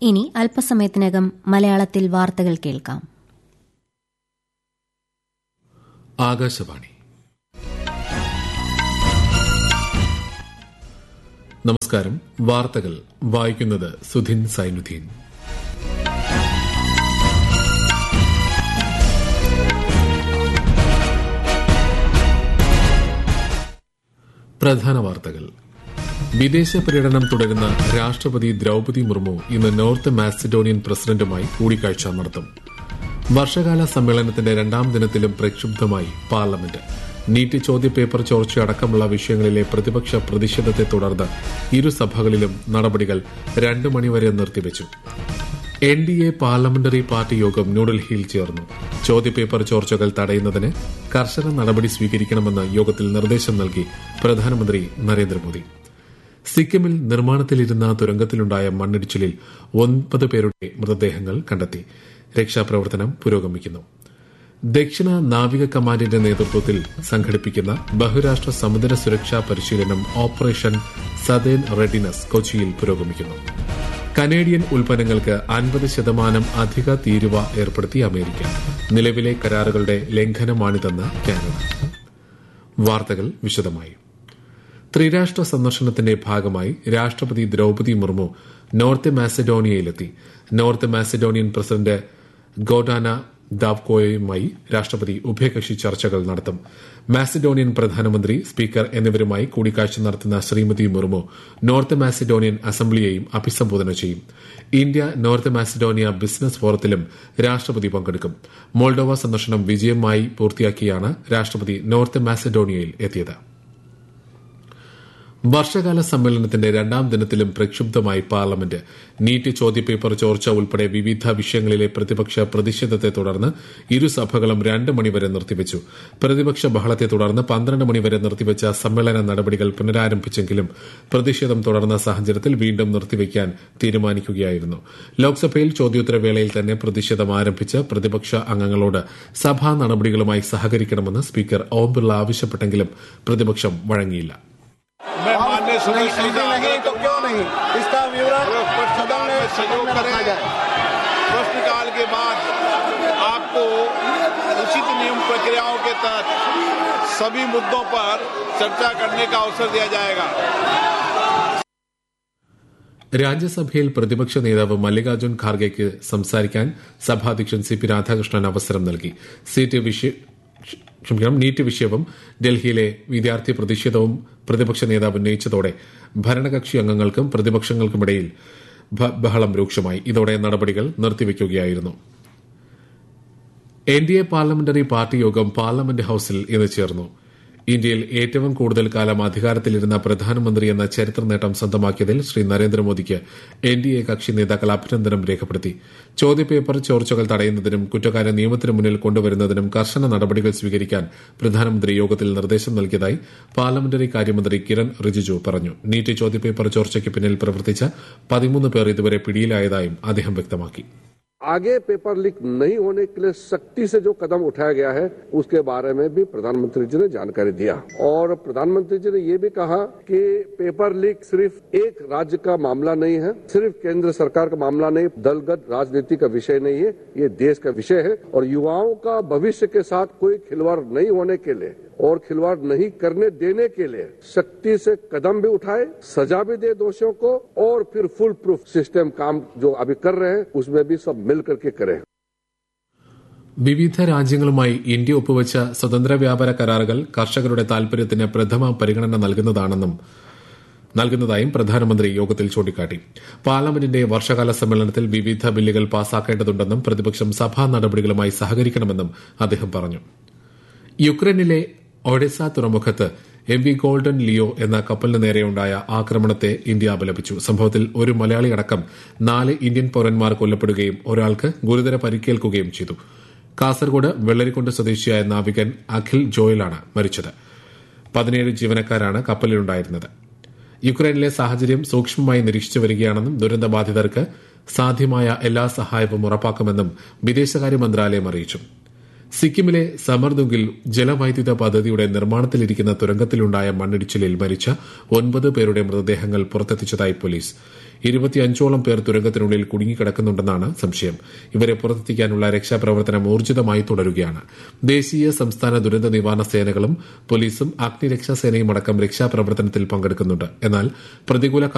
ഇനി അല്പസമയത്തിനകം മലയാളത്തിൽ വാർത്തകൾ കേൾക്കാം ആകാശവാണി നമസ്കാരം വാർത്തകൾ വായിക്കുന്നത് സുധിൻ സൈനുദ്ദീൻ പ്രധാന വാർത്തകൾ വിദേശ പര്യടനം തുടരുന്ന രാഷ്ട്രപതി ദ്രൌപതി മുർമു ഇന്ന് നോർത്ത് മാസിഡോണിയൻ പ്രസിഡന്റുമായി കൂടിക്കാഴ്ച നടത്തും വർഷകാല സമ്മേളനത്തിന്റെ രണ്ടാം ദിനത്തിലും പ്രക്ഷുബ്ധമായി പാർലമെന്റ് നീറ്റ് ചോദ്യപേപ്പർ ചോർച്ചയടക്കമുള്ള വിഷയങ്ങളിലെ പ്രതിപക്ഷ പ്രതിഷേധത്തെ തുടർന്ന് ഇരുസഭകളിലും നടപടികൾ രണ്ടു മണിവരെ നിർത്തിവച്ചു N D A parliamentary party യോഗം ന്യൂഡൽഹിയിൽ ചേർന്നു ചോദ്യപേപ്പർ ചോർച്ചകൾ തടയുന്നതിന് കർശന നടപടി സ്വീകരിക്കണമെന്ന് യോഗത്തിൽ നിർദ്ദേശം നൽകി പ്രധാനമന്ത്രി നരേന്ദ്രമോദി സിക്കിമിൽ നിർമ്മാണത്തിലിരുന്ന തുരങ്കത്തിലുണ്ടായ മണ്ണിടിച്ചിലിൽ ഒൻപത് പേരുടെ മൃതദേഹങ്ങൾ കണ്ടെത്തി രക്ഷാപ്രവർത്തനം പുരോഗമിക്കുന്നു ദക്ഷിണ നാവിക കമാൻഡിന്റെ നേതൃത്വത്തിൽ സംഘടിപ്പിക്കുന്ന ബഹുരാഷ്ട്ര സമുദ്ര സുരക്ഷാ പരിശീലനം ഓപ്പറേഷൻ സദേൻ റെഡിനസ് കൊച്ചിയിൽ പുരോഗമിക്കുന്നു കനേഡിയൻ ഉൽപ്പന്നങ്ങൾക്ക് അൻപത് ശതമാനം അധിക തീരുവ ഏർപ്പെടുത്തി അമേരിക്ക നിലവിലെ കരാറുകളുടെ ലംഘനമാണിതെന്ന് കാനഡ വാർത്തകൾ വിശദമായി ത്രിരാഷ്ട്ര സന്ദർശനത്തിന്റെ ഭാഗമായി രാഷ്ട്രപതി ദ്രൌപതി മുർമു നോർത്ത് മാസഡോണിയയിലെത്തി നോർത്ത് മാസഡോണിയൻ പ്രസിഡന്റ് ഗോഡാന ദാവ്കോയുമായി രാഷ്ട്രപതി ഉഭയകക്ഷി ചർച്ചകൾ നടത്തും മാസിഡോണിയൻ പ്രധാനമന്ത്രി സ്പീക്കർ എന്നിവരുമായി കൂടിക്കാഴ്ച നടത്തുന്ന ശ്രീമതി മുർമു നോർത്ത് മാസിഡോണിയൻ അസംബ്ലിയെയും അഭിസംബോധന ചെയ്യും ഇന്ത്യ നോർത്ത് മാസിഡോണിയ ബിസിനസ് ഫോറത്തിലും രാഷ്ട്രപതി പങ്കെടുക്കും മോൾഡോവ സന്ദർശനം വിജയമായി പൂർത്തിയാക്കിയാണ് രാഷ്ട്രപതി നോർത്ത് മാസിഡോണിയയിൽ എത്തിയത് വർഷകാല സമ്മേളനത്തിന്റെ രണ്ടാം ദിനത്തിലും പ്രക്ഷുബ്ധമായി പാർലമെന്റ് നീറ്റ് ചോദ്യപേപ്പർ ചോർച്ച ഉൾപ്പെടെ വിവിധ വിഷയങ്ങളിലെ പ്രതിപക്ഷ പ്രതിഷേധത്തെ തുടർന്ന് ഇരുസഭകളും രണ്ട് മണിവരെ നിർത്തിവച്ചു പ്രതിപക്ഷ ബഹളത്തെ തുടർന്ന് പന്ത്രണ്ട് മണിവരെ നിർത്തിവച്ച സമ്മേളന നടപടികൾ പുനരാരംഭിച്ചെങ്കിലും പ്രതിഷേധം തുടർന്ന സാഹചര്യത്തിൽ വീണ്ടും നിർത്തിവയ്ക്കാൻ തീരുമാനിക്കുകയായിരുന്നു ലോക്സഭയിൽ ചോദ്യോത്തരവേളയിൽ തന്നെ പ്രതിഷേധം ആരംഭിച്ച് പ്രതിപക്ഷ അംഗങ്ങളോട് സഭാ നടപടികളുമായി സഹകരിക്കണമെന്ന് സ്പീക്കർ ഓം ബിർള ആവശ്യപ്പെട്ടെങ്കിലും പ്രതിപക്ഷം വഴങ്ങിയില്ല मैं माननीय सदस्य नहीं नहीं तो क्यों नहीं इसका विवरण सदन में सहयोग में रखा करें जाए प्रश्नकाल के बाद आपको उचित नियम प्रक्रियाओं के तहत सभी मुद्दों पर चर्चा करने का अवसर दिया जाएगा രാജ്യസഭയിൽ പ്രതിപക്ഷ നേതാവ് മല്ലികാർജ്ജുൻ ഖാർഗെക്ക് സംസാരിക്കാൻ സഭാധ്യക്ഷൻ സി പി രാധാകൃഷ്ണൻ അവസരം നൽകി സീറ്റ് വിഷയ ക്ഷമിക്കണം നീറ്റ് വിഷയവും ഡൽഹിയിലെ വിദ്യാർത്ഥി പ്രതിഷേധവും പ്രതിപക്ഷ നേതാവ് ഉന്നയിച്ചതോടെ ഭരണകക്ഷി അംഗങ്ങൾക്കും പ്രതിപക്ഷങ്ങൾക്കുമിടയിൽ ബഹളം രൂക്ഷമായി ഇതോടെ നടപടികൾ നിർത്തിവെക്കുകയായിരുന്നു N D A parliamentary party യോഗം പാർലമെന്റ് ഹൌസിൽ ഇന്ന് ചേർന്നു ഇന്ത്യയിൽ ഏറ്റവും കൂടുതൽ കാലം അധികാരത്തിലിരുന്ന പ്രധാനമന്ത്രി എന്ന ചരിത്ര നേട്ടം സ്വന്തമാക്കിയതിൽ ശ്രീ നരേന്ദ്രമോദിക്ക് എൻ ഡി എ കക്ഷി നേതാക്കൾ അഭിനന്ദനം രേഖപ്പെടുത്തി ചോദ്യപേപ്പർ ചോർച്ചകൾ തടയുന്നതിനും കുറ്റക്കാരെ നിയമത്തിന് മുന്നിൽ കൊണ്ടുവരുന്നതിനും കർശന നടപടികൾ സ്വീകരിക്കാൻ പ്രധാനമന്ത്രി യോഗത്തിൽ നിർദ്ദേശം നൽകിയതായി പാർലമെന്ററി കാര്യമന്ത്രി കിരൺ റിജിജു പറഞ്ഞു നീറ്റ് ചോദ്യപേപ്പർ ചോർച്ചയ്ക്ക് പിന്നിൽ പ്രവർത്തിച്ച പതിമൂന്ന് പേർ ഇതുവരെ പിടിയിലായതായും അദ്ദേഹം വ്യക്തമാക്കി आगे पेपर लीक नहीं होने के लिए सख्ती से जो कदम उठाया गया है उसके बारे में भी प्रधानमंत्री जी ने जानकारी दिया और प्रधानमंत्री जी ने ये भी कहा कि पेपर लीक सिर्फ एक राज्य का मामला नहीं है सिर्फ केंद्र सरकार का मामला नहीं दलगत राजनीति का विषय नहीं है ये देश का विषय है और युवाओं का भविष्य के साथ कोई खिलवाड़ नहीं होने के लिए और खिलवाड़ नहीं करने देने के लिए सख्ती से कदम भी उठाए सजा भी दे दोषियों को और फिर फुल प्रूफ सिस्टम काम जो अभी कर रहे हैं उसमें भी सब मिल करके करें വിവിധ രാജ്യങ്ങളുമായി ഇന്ത്യ ഒപ്പുവച്ച സ്വതന്ത്ര വ്യാപാര കരാറുകൾ കർഷകരുടെ താൽപര്യത്തിന് പ്രഥമ പരിഗണന നൽകുന്നതാണെന്നും നൽകുന്നതായും പ്രധാനമന്ത്രി യോഗത്തിൽ ചൂണ്ടിക്കാട്ടി പാർലമെന്റിന്റെ വർഷകാല സമ്മേളനത്തിൽ വിവിധ ബില്ലുകൾ പാസാക്കേണ്ടതുണ്ടെന്നും പ്രതിപക്ഷം സഭാ നടപടികളുമായി സഹകരിക്കണമെന്നും അദ്ദേഹം പറഞ്ഞു യുക്രൈനിലെ ഒഡെസ തുറമുഖത്ത് എം വി ഗോൾഡൻ ലിയോ എന്ന കപ്പലിന് നേരെയുണ്ടായ ആക്രമണത്തെ ഇന്ത്യ അപലപിച്ചു സംഭവത്തിൽ ഒരു മലയാളി അടക്കം നാല് ഇന്ത്യൻ പൌരന്മാർ കൊല്ലപ്പെടുകയും ഒരാൾക്ക് ഗുരുതര പരിക്കേൽക്കുകയും ചെയ്തു കാസർഗോഡ് വെള്ളരിക്കുണ്ട് സ്വദേശിയായ നാവികൻ അഖിൽ ജോയലാണ് മരിച്ചത് പതിനേഴ് ജീവനക്കാരാണ് കപ്പലിലുണ്ടായിരുന്നത് യുക്രൈനിലെ സാഹചര്യം സൂക്ഷ്മമായി നിരീക്ഷിച്ചു വരികയാണെന്നും ദുരന്തബാധിതർക്ക് സാധ്യമായ എല്ലാ സഹായവും ഉറപ്പാക്കുമെന്നും വിദേശകാര്യ മന്ത്രാലയം അറിയിച്ചു സിക്കിമിലെ സമർദുങ്കിൽ ജലവൈദ്യുത പദ്ധതിയുടെ നിർമ്മാണത്തിലിരിക്കുന്ന തുരങ്കത്തിലുണ്ടായ മണ്ണിടിച്ചിലിൽ മരിച്ച ഒൻപത് പേരുടെ മൃതദേഹങ്ങൾ പുറത്തെത്തിച്ചതായി പോലീസ് ഇരുപത്തിയഞ്ചോളം പേർ തുരങ്കത്തിനുള്ളിൽ കുടുങ്ങിക്കിടക്കുന്നുണ്ടെന്നാണ് സംശയം ഇവരെ പുറത്തെത്തിക്കാനുള്ള രക്ഷാപ്രവർത്തനം ഊർജിതമായി തുടരുകയാണ് ദേശീയ സംസ്ഥാന ദുരന്ത നിവാരണ സേനകളും പോലീസും അഗ്നിരക്ഷാ സേനയും അടക്കം രക്ഷാപ്രവർത്തനത്തിൽ പങ്കെടുക്കുന്നുണ്ട് എന്നാൽ പ്രതികൂല